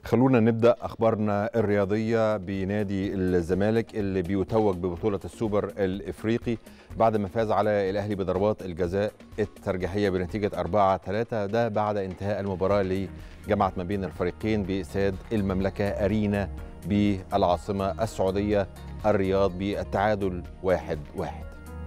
خلونا نبدا اخبارنا الرياضيه بنادي الزمالك اللي بيتوج ببطوله السوبر الافريقي بعد ما فاز على الاهلي بضربات الجزاء الترجيحيه بنتيجه 4 3 ده بعد انتهاء المباراه اللي جمعت ما بين الفريقين باستاد المملكه ارينا بالعاصمه السعوديه الرياض بالتعادل 1 1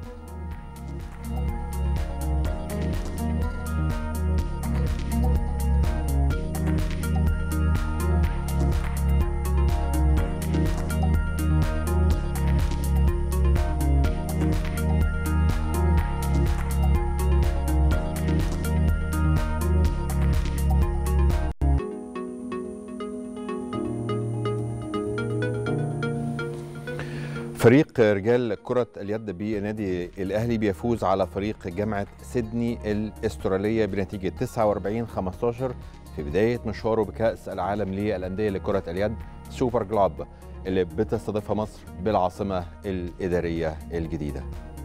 فريق رجال كرة اليد بنادي الأهلي بيفوز على فريق جامعة سيدني الأسترالية بنتيجة 49 15 في بداية مشواره بكأس العالم للأندية لكرة اليد سوبر جلوب اللي بتستضيفها مصر بالعاصمة الإدارية الجديدة.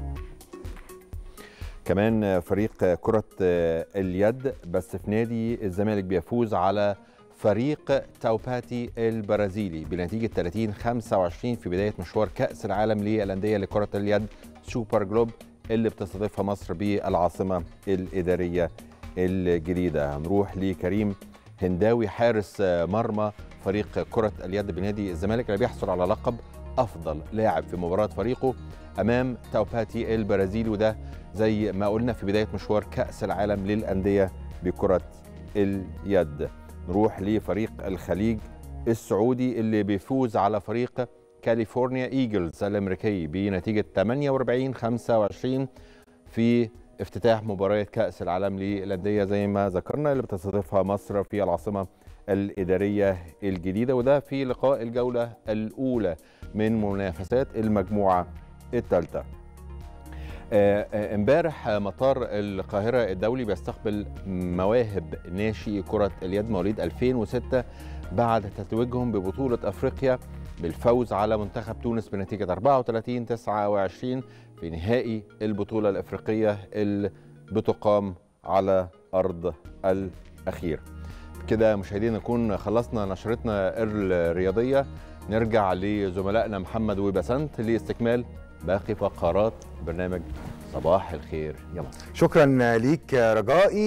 كمان فريق كرة اليد بس في نادي الزمالك بيفوز على فريق تاوباتي البرازيلي بنتيجة 30 25 في بداية مشوار كأس العالم للأندية لكرة اليد سوبر جلوب اللي بتستضيفها مصر بالعاصمة الإدارية الجديدة هنروح لكريم هنداوي حارس مرمى فريق كرة اليد بنادي الزمالك اللي بيحصل على لقب أفضل لاعب في مباراة فريقه أمام تاوباتي البرازيلي وده زي ما قلنا في بداية مشوار كأس العالم للأندية بكرة اليد نروح لفريق الخليج السعودي اللي بيفوز على فريق كاليفورنيا ايجلز الامريكي بنتيجه 48 25 في افتتاح مباراه كاس العالم للانديه زي ما ذكرنا اللي بتستضيفها مصر في العاصمه الاداريه الجديده وده في لقاء الجوله الاولى من منافسات المجموعه الثالثه امبارح مطار القاهرة الدولي بيستقبل مواهب ناشئي كرة اليد مواليد 2006 بعد تتويجهم ببطولة أفريقيا بالفوز على منتخب تونس بنتيجة 34 29 في نهائي البطولة الأفريقية اللي بتقام على أرض الأخير كده مشاهدينا نكون خلصنا نشرتنا الرياضية نرجع لزملائنا محمد وبسنت لاستكمال باقي فقرات برنامج صباح الخير يا مصر شكرا ليك رجائي